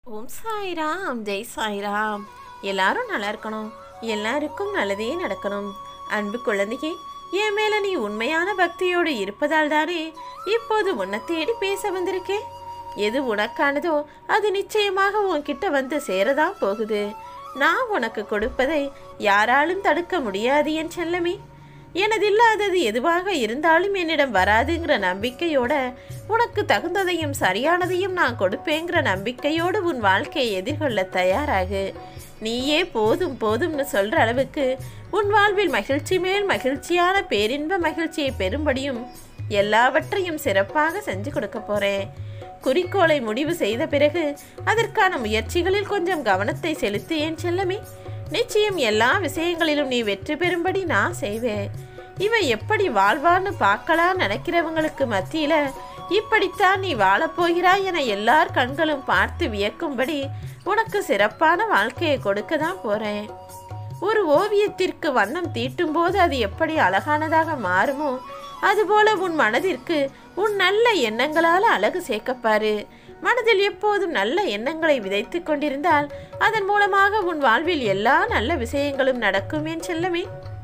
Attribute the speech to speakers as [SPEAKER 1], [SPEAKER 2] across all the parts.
[SPEAKER 1] ஓம் சாய்ராம் ஜெய் சாய்ராம் எல்லாரும் நல்லா இருக்கணும் எல்லாருக்கும் நல்லதே நடக்கணும் அன்பு குழந்தையே என் மேல நீ உண்மையான பக்தியோடு இருப்பதால் தானே இப்போது உன்னை தேடி பேச வந்திருக்கேன் எது உனக்கானதோ அது நிச்சயமாக உன்கிட்ட வந்து சேரதான் போகுது நான் உனக்கு கொடுப்பதை யாராலும் தடுக்க முடியாது என் செல்லமே எனதில்லாதது எதுவாக இருந்தாலும் என்னிடம் வராதுங்கிற நம்பிக்கையோட உனக்கு தகுந்ததையும் சரியானதையும் நான் கொடுப்பேங்கிற நம்பிக்கையோடு உன் வாழ்க்கையை எதிர்கொள்ள தயாராகு நீயே போதும் போதும்னு சொல்ற அளவுக்கு உன் வாழ்வில் மகிழ்ச்சி மேல் மகிழ்ச்சியான பேரின்ப மகிழ்ச்சியை பெறும்படியும் எல்லாவற்றையும் சிறப்பாக செஞ்சு கொடுக்க போறேன் குறிக்கோளை முடிவு செய்த பிறகு அதற்கான முயற்சிகளில் கொஞ்சம் கவனத்தை செலுத்து என் செல்லமே நிச்சயம் எல்லா விஷயங்களிலும் நீ வெற்றி பெறும்படி நான் செய்வேன் இவன் எப்படி வாழ்வான்னு பார்க்கலாம் நினைக்கிறவங்களுக்கு மத்தியில இப்படித்தான் நீ வாழப்போகிறாய் என எல்லார் கண்களும் பார்த்து வியக்கும்படி உனக்கு சிறப்பான வாழ்க்கையை கொடுக்க தான் போறேன் ஒரு ஓவியத்திற்கு வண்ணம் தீட்டும் போது அது எப்படி அழகானதாக மாறுமோ அதுபோல உன் மனதிற்கு உன் நல்ல எண்ணங்களால் அழகு சேர்க்கப்பாரு மனதில் எப்போதும் நல்ல எண்ணங்களை விதைத்து கொண்டிருந்தால் அதன் மூலமாக உன் வாழ்வில் எல்லா நல்ல விஷயங்களும் நடக்கும் என் செல்லமே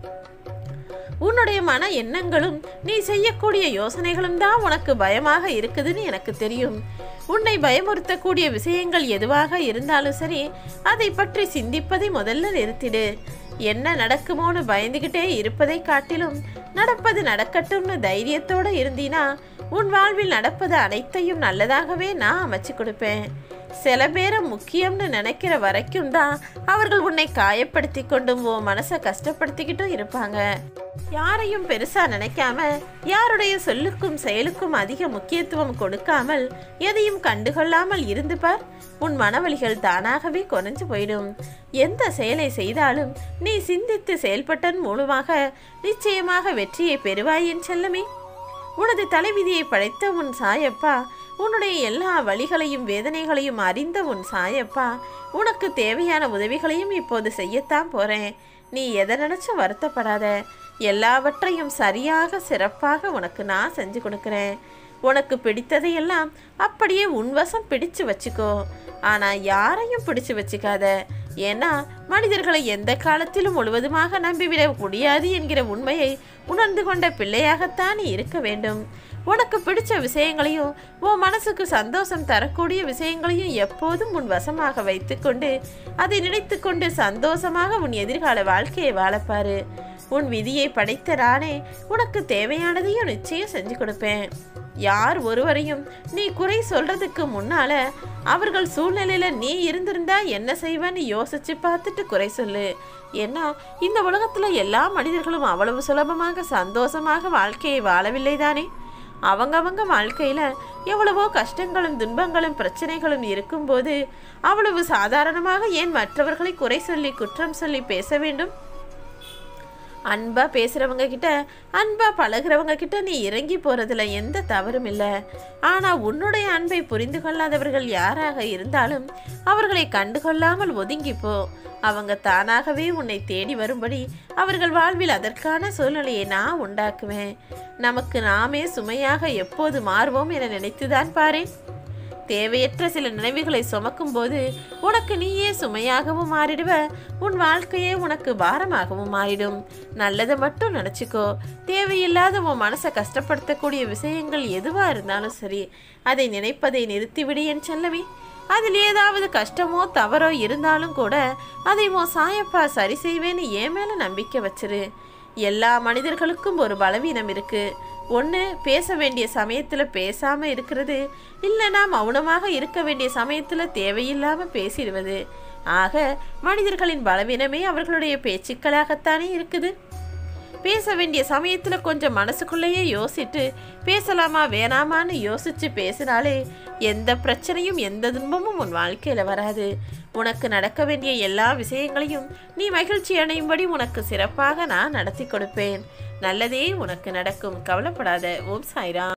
[SPEAKER 1] உன்னுடைய மன எண்ணங்களும் நீ செய்யக்கூடிய யோசனைகளும் தான் உனக்கு பயமாக இருக்குதுன்னு எனக்கு தெரியும் உன்னை பயமுறுத்தக்கூடிய விஷயங்கள் எதுவாக இருந்தாலும் சரி அதை பற்றி சிந்திப்பதை முதல்ல நிறுத்திடு என்ன நடக்குமோன்னு பயந்துகிட்டே இருப்பதை காட்டிலும் நடப்பது நடக்கட்டும்னு தைரியத்தோட இருந்தீனா உன் வாழ்வில் நடப்பது அனைத்தையும் நல்லதாகவே நான் அமைச்சு கொடுப்பேன் சில பேரை முக்கியம்னு நினைக்கிற வரைக்கும் தான் அவர்கள் உன்னை காயப்படுத்தி கொண்டும் உன் மனசை கஷ்டப்படுத்திக்கிட்டும் இருப்பாங்க யாரையும் பெருசா நினைக்காம யாருடைய சொல்லுக்கும் செயலுக்கும் அதிக முக்கியத்துவம் கொடுக்காமல் எதையும் கண்டுகொள்ளாமல் இருந்து பார் உன் மனவழிகள் தானாகவே குறைஞ்சு போயிடும் எந்த செயலை செய்தாலும் நீ சிந்தித்து செயல்பட்டன் மூலமாக நிச்சயமாக வெற்றியை பெறுவாய் என் செல்லமே உனது தலைவிதியை படைத்த உன் சாயப்பா உன்னுடைய எல்லா வழிகளையும் வேதனைகளையும் அறிந்த உன் சாயப்பா உனக்கு தேவையான உதவிகளையும் இப்போது செய்யத்தான் போறேன் நீ எதை நினைச்சும் வருத்தப்படாத எல்லாவற்றையும் சரியாக சிறப்பாக உனக்கு நான் செஞ்சு கொடுக்குறேன் உனக்கு பிடித்ததையெல்லாம் அப்படியே உன்வசம் பிடிச்சு வச்சுக்கோ ஆனால் யாரையும் பிடிச்சு வச்சுக்காத ஏன்னா மனிதர்களை எந்த காலத்திலும் முழுவதுமாக நம்பிவிட முடியாது என்கிற உண்மையை உணர்ந்து கொண்ட பிள்ளையாகத்தான் நீ இருக்க வேண்டும் உனக்கு பிடிச்ச விஷயங்களையும் உன் மனசுக்கு சந்தோஷம் தரக்கூடிய விஷயங்களையும் எப்போதும் உன் வசமாக வைத்துக்கொண்டு அதை நினைத்து கொண்டு சந்தோஷமாக உன் எதிர்கால வாழ்க்கையை வாழப்பாரு உன் விதியை படைத்த நானே உனக்கு தேவையானதையும் நிச்சயம் செஞ்சு கொடுப்பேன் யார் ஒருவரையும் நீ குறை சொல்றதுக்கு முன்னால அவர்கள் சூழ்நிலையில நீ இருந்திருந்தா என்ன செய்வேன்னு யோசிச்சு பார்த்துட்டு குறை சொல்லு ஏன்னா இந்த உலகத்துல எல்லா மனிதர்களும் அவ்வளவு சுலபமாக சந்தோஷமாக வாழ்க்கையை வாழவில்லை தானே அவங்கவங்க வாழ்க்கையில எவ்வளவோ கஷ்டங்களும் துன்பங்களும் பிரச்சனைகளும் இருக்கும்போது அவ்வளவு சாதாரணமாக ஏன் மற்றவர்களை குறை சொல்லி குற்றம் சொல்லி பேச வேண்டும் அன்பா பேசுறவங்க கிட்ட அன்பா பழகுறவங்க கிட்ட நீ இறங்கி போறதுல எந்த தவறும் இல்லை ஆனா உன்னுடைய அன்பை புரிந்து கொள்ளாதவர்கள் யாராக இருந்தாலும் அவர்களை கண்டுகொள்ளாமல் ஒதுங்கி போ அவங்க தானாகவே உன்னை தேடி வரும்படி அவர்கள் வாழ்வில் அதற்கான சூழ்நிலையை நான் உண்டாக்குவேன் நமக்கு நாமே சுமையாக எப்போது மாறுவோம் என நினைத்துதான் பாரேன் தேவையற்ற சில நினைவுகளை சுமக்கும் போது உனக்கு நீயே சுமையாகவும் மாறிடுவ உன் வாழ்க்கையே உனக்கு பாரமாகவும் மாறிடும் நல்லதை மட்டும் நினச்சிக்கோ தேவையில்லாத உன் மனசை கஷ்டப்படுத்தக்கூடிய விஷயங்கள் எதுவாக இருந்தாலும் சரி அதை நினைப்பதை நிறுத்திவிடு என் செல்லவே அதில் ஏதாவது கஷ்டமோ தவறோ இருந்தாலும் கூட அதை உன் சாயப்பா சரி செய்வேன்னு என் மேலே நம்பிக்கை வச்சிரு எல்லா மனிதர்களுக்கும் ஒரு பலவீனம் இருக்கு ஒன்று பேச வேண்டிய சமயத்தில் பேசாமல் இருக்கிறது இல்லைனா மௌனமாக இருக்க வேண்டிய சமயத்தில் தேவையில்லாமல் பேசிடுவது ஆக மனிதர்களின் பலவீனமே அவர்களுடைய பேச்சுக்களாகத்தானே இருக்குது பேச வேண்டிய சமயத்தில் கொஞ்சம் மனசுக்குள்ளேயே யோசிட்டு பேசலாமா வேணாமான்னு யோசிச்சு பேசினாலே எந்த பிரச்சனையும் எந்த துன்பமும் உன் வாழ்க்கையில் வராது உனக்கு நடக்க வேண்டிய எல்லா விஷயங்களையும் நீ மகிழ்ச்சி அடையும்படி உனக்கு சிறப்பாக நான் நடத்தி கொடுப்பேன் நல்லதே உனக்கு நடக்கும் கவலைப்படாத ஓம் சாய்ராம்